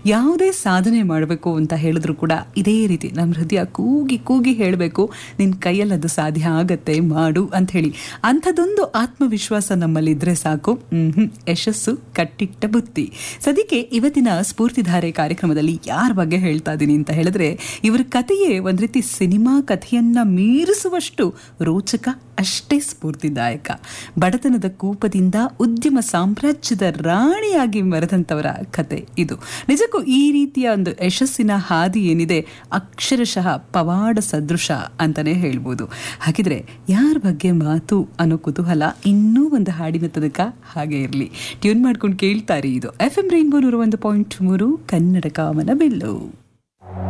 ಯಾವುದೇ ಸಾಧನೆ ಮಾಡಬೇಕು ಅಂತ ಹೇಳಿದ್ರು ಕೂಡ ಇದೇ ರೀತಿ ನಮ್ಮ ಹೃದಯ ಕೂಗಿ ಕೂಗಿ ಹೇಳಬೇಕು ನಿನ್ನ ಕೈಯಲ್ಲಿ ಅದು ಸಾಧ್ಯ ಆಗತ್ತೆ ಮಾಡು ಅಂತ ಹೇಳಿ ಅಂಥದ್ದೊಂದು ಆತ್ಮವಿಶ್ವಾಸ ನಮ್ಮಲ್ಲಿದ್ರೆ ಸಾಕು ಹ್ಮ್ ಯಶಸ್ಸು ಕಟ್ಟಿಟ್ಟ ಬುತ್ತಿ ಸದ್ಯಕ್ಕೆ ಇವತ್ತಿನ ಸ್ಫೂರ್ತಿಧಾರೆ ಕಾರ್ಯಕ್ರಮದಲ್ಲಿ ಯಾರ ಬಗ್ಗೆ ಹೇಳ್ತಾ ಇದ್ದೀನಿ ಅಂತ ಹೇಳಿದ್ರೆ ಇವರ ಕಥೆಯೇ ಒಂದ್ ರೀತಿ ಸಿನಿಮಾ ಕಥೆಯನ್ನ ಮೀರಿಸುವಷ್ಟು ರೋಚಕ ಅಷ್ಟೇ ಸ್ಫೂರ್ತಿದಾಯಕ ಬಡತನದ ಕೂಪದಿಂದ ಉದ್ಯಮ ಸಾಮ್ರಾಜ್ಯದ ರಾಣಿಯಾಗಿ ಮೆರೆದಂಥವರ ಕತೆ ಇದು ನಿಜಕ್ಕೂ ಈ ರೀತಿಯ ಒಂದು ಯಶಸ್ಸಿನ ಹಾದಿ ಏನಿದೆ ಅಕ್ಷರಶಃ ಪವಾಡ ಸದೃಶ ಅಂತಾನೆ ಹೇಳ್ಬೋದು ಹಾಗಿದ್ರೆ ಯಾರ ಬಗ್ಗೆ ಮಾತು ಅನ್ನೋ ಕುತೂಹಲ ಇನ್ನೂ ಒಂದು ಹಾಡಿನ ತನಕ ಹಾಗೆ ಇರಲಿ ಟ್ಯೂನ್ ಮಾಡ್ಕೊಂಡು ಕೇಳ್ತಾರೆ ಇದು ಎಫ್ ಎಂ ರೈನ್ಬೋ ನೂರ ಒಂದು ಪಾಯಿಂಟ್ ಮೂರು ಕನ್ನಡ ಕಾಮನ ಬೆಲ್ಲು